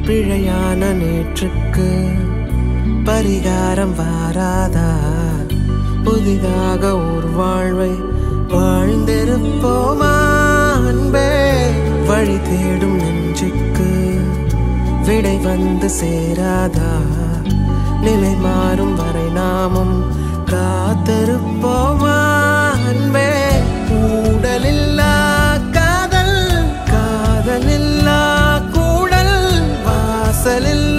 பிழையான நேற்றுக்கு பரிகாரம் வாராதா புதிதாக ஒரு வாழ்வை வாழ்ந்திருப்போமா அன்பே வழி தேடும் நெஞ்சுக்கு விடை வந்து சேராதா நிலை மாறும் வரை நாமும் காத்திருப்போமா அன்பே கூடலில்லா காதல் காதலில்லா கூடல் வாசலில்